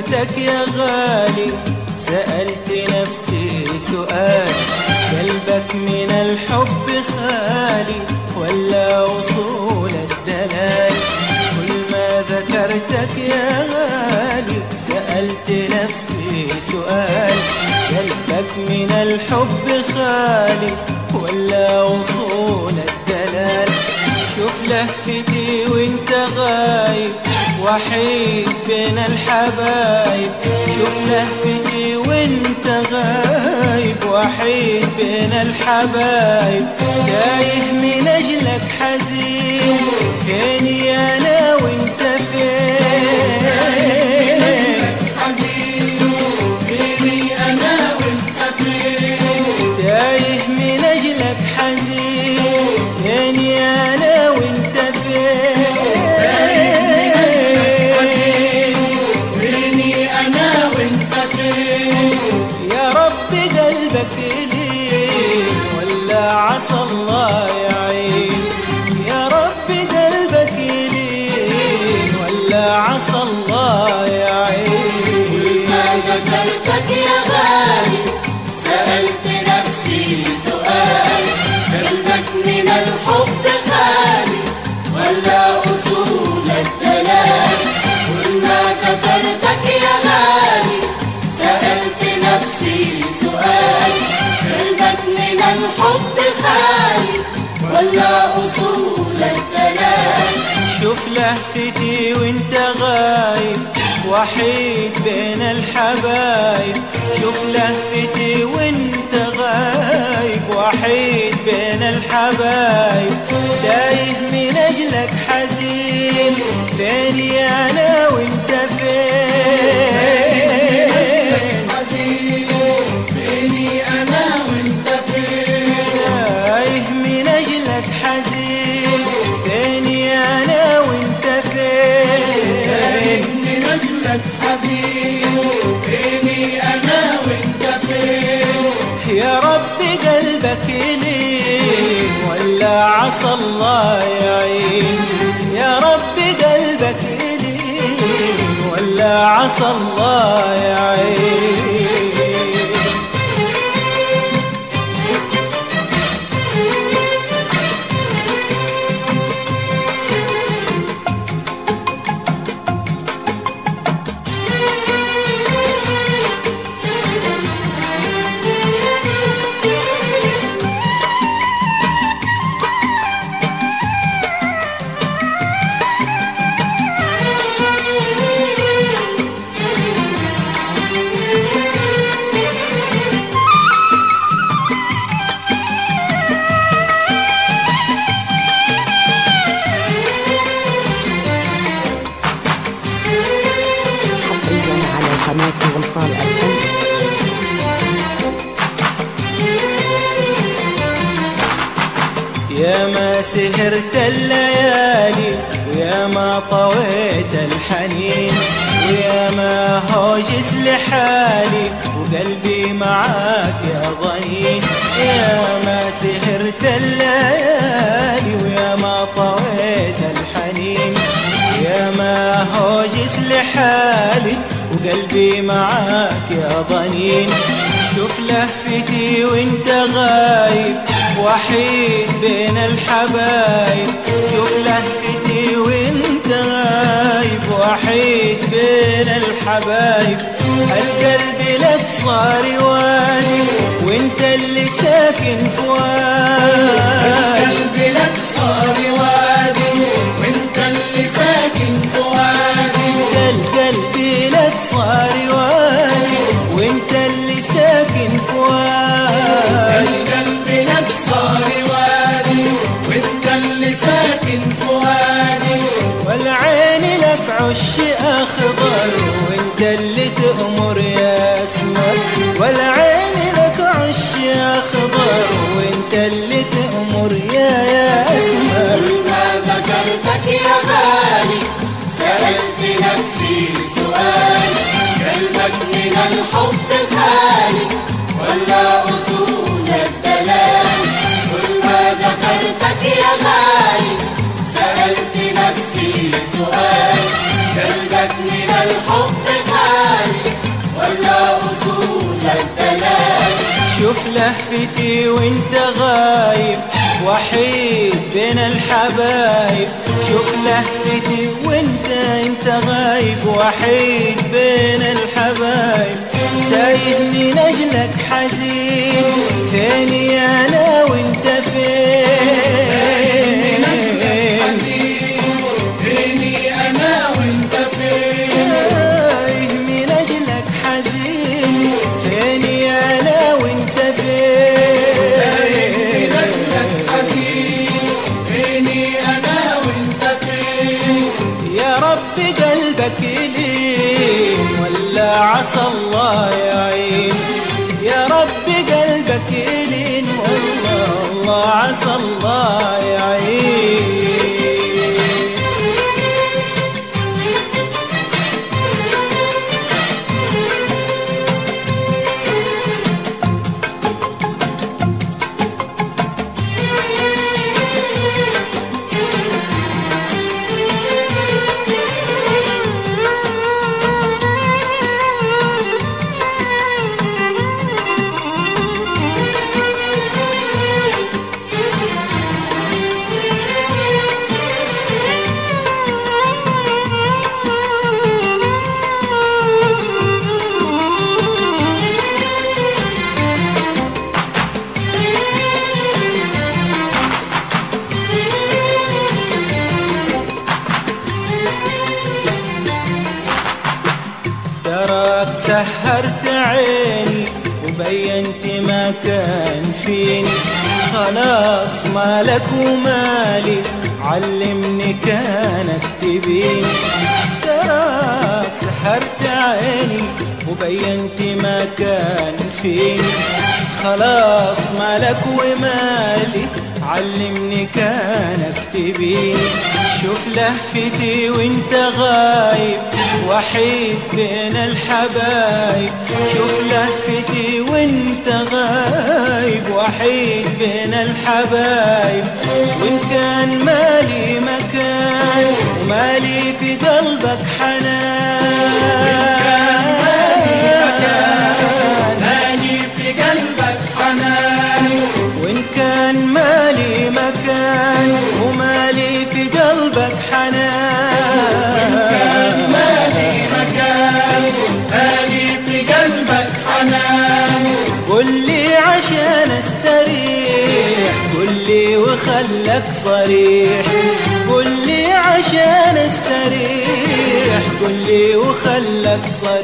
ذكرتك يا غالي سألت نفسي سؤال قلبك من الحب خالي ولا وصول الدلال كل ما ذكرتك يا غالي سألت نفسي سؤال قلبك من الحب خالي ولا وصول الدلال شوف لهفتي وانت غايب وحيد بين الحبايب شوف لهفتي وانت غايب وحيد بين الحبايب تايه من اجلك حزين فيني انا وانت فين حزين فيني أنا وأنت فين تايه من اجلك حزين فيني انا وانت فين فيني أنا وأنت فين يا رب قلبك لين ولا عسى الله يعين يا رب قلبك لين ولا عسى الله يعين ما ذكرتك يا غالي سألت نفسي سؤال قلبك من الحب خالي ولا أصول الدلال كل ما ذكرتك يا غالي سألت نفسي سؤال قلبك من الحب خالي ولا أصول الدلال شوف لهفتي وانت غايب وحيد بين الحبايب شوف لهفتي وانت غايب وحيد بين الحبايب تايه من اجلك حزين فيني انا وانت فين حزين فيني أنا وأنت فين تايه من اجلك حزين فيني انا وانت فين من أجلك حزين فيني أنا وأنت فين يا رب قلبك لين ولا عسى الله يعين يا رب قلبك لين ولا عسى الله يعين حصريا على قناة وصال الفن يا ما سهرت الليالي ويا ما طويت الحنين ويا ما هوجس لحالي وقلبي معاك يا ضنين يا ما سهرت الليالي ويا ما طويت الحنين يا ما هوجس لحالي وقلبي معاك يا ضنين شوف لهفتي وانت غايب وحيد بين الحبايب شوف لهفتي وانت غايب وحيد بين الحبايب القلب لك صار وادي وانت اللي ساكن فؤادي قلبي لك صار وادي وانت اللي ساكن فؤادي القلب لك صار وادي وانت اللي ساكن فؤادي القلب لك صار وادي وانت اللي ساكن فؤادي والعين لك عش اخضر وانت اللي تأمر يا اسمر والعين لك عش اخضر وانت اللي تأمر يا يا اسمر كل ما ذكرتك يا غالي سألت نفسي سؤال قلبك من الحب خالي ولا أصول الدلال كل ما ذكرتك يا غالي سألت نفسي سؤال قلبك من الحب خالي شوف لهفتي وانت غايب وحيد بين الحبايب شوف لهفتي وانت انت غايب وحيد بين الحبايب تايه من اجلك حزين فيني انا وانت فين فيني أنا وأنت فين تايه من اجلك حزين فيني انا وانت فين من أجلك حزين فيني أنا وأنت فين يا رب قلبك يلين ولا عسى الله يعين يا رب قلبك يلين والله الله عسى الله يعين تراك سهرت عيني وبينت ما كان فيني خلاص مالك ومالي علمني كانك تبيني تراك سهرت عيني وبينت ما كان فيني خلاص مالك ومالي علمني كانك تبيني شوف لهفتي وانت غايب وحيد بين الحبايب شوف لهفتي وانت غايب وحيد بين الحبايب وان كان مالي مكان ومالي في قلبك حنان مالي في قلبك حنان وإن كان مالي مكان ومالي في قلبك حنان مالي مكان مالي في قلبك حنان قل لي عشان استريح قل لي وخلك صريح قل لي عشان استريح قل لي وخلك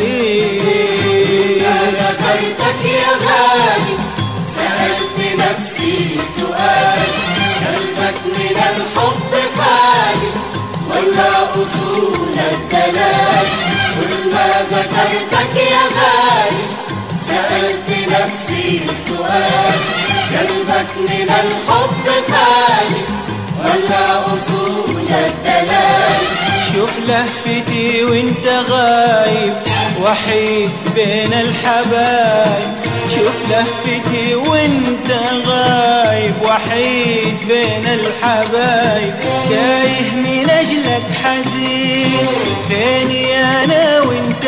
صريح ما ذكرتك يا غالي سألت نفسي سؤال قلبك من الحب خالي ولا أصول الدلال كل ما ذكرتك يا غالي سألت نفسي سؤال قلبك من الحب خالي ولا أصول الدلال شوف لهفتي وانت غايب وحيد بين الحبايب شوف لهفتي وانت غايب وحيد بين الحبايب تايه من اجلك حزين فيني انا وانت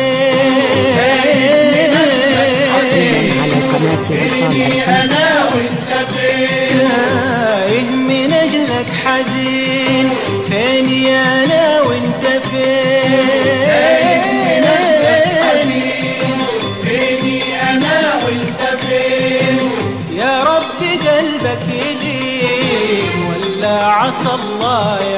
فين على قناة وصال فيني الفن أنا وأنت فين تايه من اجلك حزين فيني انا وانت من أجلك فين حزين فيني أنا وأنت فين يا رب قلبك يلين ولا عسى الله